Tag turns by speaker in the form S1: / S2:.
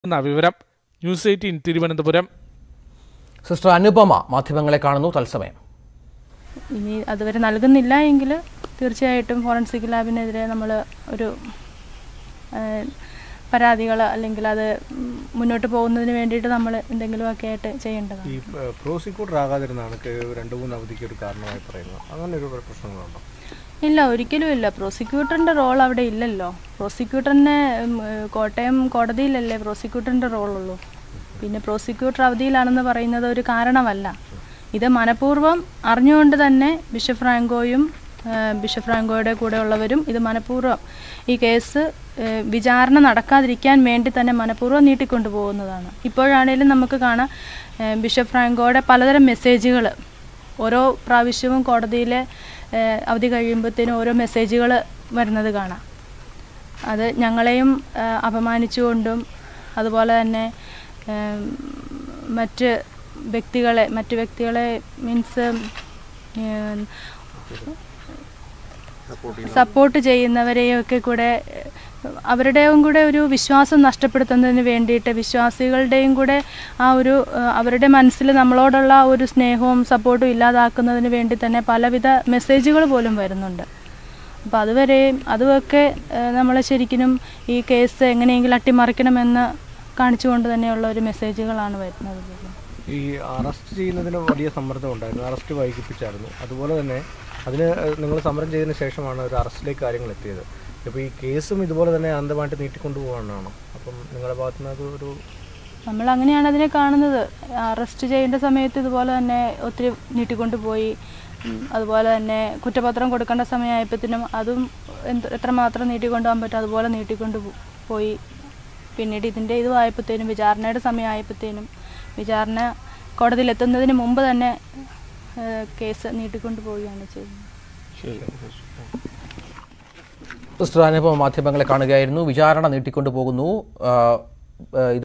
S1: എന്ന വിവരം news eighteen Thiruvananthapuram
S2: sister Anupama മാധ്യമങ്ങളെ കാണുന്നു തത്സമയം
S3: ഇനി അതുവരെ നൽകുന്നില്ല എങ്കിൽ തീർച്ചയായിട്ടും ഫോറൻസിക് ലാബിനെതിരെ നമ്മൾ ഒരു പരാതികൾ അല്ലെങ്കിൽ അത് ഉം, മുന്നോട്ട് പോകുന്നതിന് വേണ്ടിയിട്ട് നമ്മൾ എന്തെങ്കിലുമൊക്കെ ആയിട്ട് ചെയ്യേണ്ടതാണ്
S4: ഈ പ്രോസിക്യൂട്ടർ ആകാതിരുന്നാണ് കേ- രണ്ട് മൂന്ന് അവധിക്ക് ഒരു കാരണമായി പറയുന്നത് അങ്ങനെ ഒരു പ്രശ്നങ്ങളുണ്ടോ
S3: ഇല്ല ഒരിക്കലും ഇല്ല പ്രോസിക്യൂട്ടറിൻ്റെ റോൾ അവിടെ ഇല്ലല്ലോ പ്രോസിക്യൂട്ടറിനെ ഉം, ഏഹ്, കോട്ടയം കോടതിയിലല്ലേ പ്രോസിക്യൂട്ടറിൻ്റെ റോളുള്ളൂ പിന്നെ പ്രോസിക്യൂട്ടർ അവധിയിലാണെന്ന് പറയുന്നത് ഒരു കാരണമല്ല ഇത് മനഃപൂർവ്വം അറിഞ്ഞുകൊണ്ട് തന്നെ ബിഷപ്പ് ഫ്രാങ്കോയും ഏഹ്, ബിഷപ്പ് ഫ്രാങ്കോയുടെ കൂടെയുള്ളവരും ഇത് മനഃപൂർവ്വം ഈ കേസ് ഏഹ്, വിചാരണ നടക്കാതിരിക്കാൻ വേണ്ടി തന്നെ മനഃപൂർവ്വം നീട്ടിക്കൊണ്ടു പോകുന്നതാണ് ഇപ്പോഴാണേലും നമുക്ക് കാണാം ഏഹ്, ബിഷപ്പ് ഫ്രാങ്കോയുടെ പലതരം മെസ്സേജുകൾ ഓരോ പ്രാവശ്യവും കോടതിയിലെ ഏഹ്, അവധി കഴിയുമ്പോഴത്തേനും ഓരോ മെസ്സേജുകൾ വരുന്നത് കാണാം അത് ഞങ്ങളെയും ഏഹ്, അപമാനിച്ചുകൊണ്ടും അതുപോലെ തന്നെ ഏഹ്, മറ്റ് വ്യക്തികളെ മറ്റ് വ്യക്തികളെ മീൻസ് സപ്പോർട്ട് ചെയ്യുന്നവരെയൊക്കെ കൂടെ ഏഹ്, അവരുടെയും കൂടെ ഒരു വിശ്വാസം നഷ്ടപ്പെടുത്തുന്നതിന് വേണ്ടിയിട്ട് വിശ്വാസികളുടെയും കൂടെ ആ ഒരു ഏഹ്, അവരുടെ മനസ്സിൽ നമ്മളോടുള്ള ആ ഒരു സ്നേഹവും സപ്പോർട്ടും ഇല്ലാതാക്കുന്നതിന് വേണ്ടി തന്നെ പലവിധ മെസ്സേജുകൾ പോലും വരുന്നുണ്ട് അപ്പോൾ അതുവരെയും അതുമൊക്കെ നമ്മൾ ശരിക്കും ഈ കേസ് എങ്ങനെയെങ്കിലും അട്ടിമറിക്കണമെന്ന് കാണിച്ചുകൊണ്ട് തന്നെയുള്ള ഒരു മെസ്സേജുകളാണ് വരുന്നത് പോലും
S4: ഈ അറസ്റ്റ് ചെയ്യുന്നതിന് വലിയ സമ്മർദ്ദം ഉണ്ടായിരുന്നു അറസ്റ്റ് വൈകിപ്പിച്ചായിരുന്നു അതുപോലെ തന്നെ അതിന് നിങ്ങൾ സമരം ചെയ്തതിന് ശേഷമാണ് ഒരു അറസ്റ്റിലേക്ക് കാര്യങ്ങൾ എത്തിയത് ഇപ്പോൾ ഈ കേസും ഇതുപോലെ തന്നെ അന്ധമായിട്ട് നീട്ടിക്കൊണ്ടുപോകാനാണോ അപ്പം നിങ്ങളുടെ ഭാഗത്തു നിന്ന് അത് ഒരു
S3: നമ്മൾ അങ്ങനെയാണ് അതിനെ കാണുന്നത് അറസ്റ്റ് ചെയ്യേണ്ട സമയത്ത് ഇതുപോലെ തന്നെ ഒത്തിരി നീട്ടിക്കൊണ്ട് പോയി ഉം, അതുപോലെ തന്നെ കുറ്റപത്രം കൊടുക്കേണ്ട സമയമായപ്പോഴത്തേനും അതും എന്ത് എത്രമാത്രം നീട്ടിക്കൊണ്ടുപോകാൻ പറ്റും അതുപോലെ നീട്ടിക്കൊണ്ട് പോ- പോയി പിന്നീട് ഇതിൻ്റെ ഇതുമായപ്പോഴത്തേനും വിചാരണയുടെ സമയമായപ്പോഴത്തേനും വിചാരണ കോടതിയിലെത്തുന്നതിന് മുമ്പ് തന്നെ ഏഹ്, കേസ് നീട്ടിക്കൊണ്ട് പോവുകയാണ് ചെയ്യുന്നത്
S2: സിസ്റ്റർ അനുപമ മാധ്യമങ്ങളെ കാണുകയായിരുന്നു വിചാരണ നീട്ടിക്കൊണ്ടു പോകുന്നു ആ, ആ, ഇത്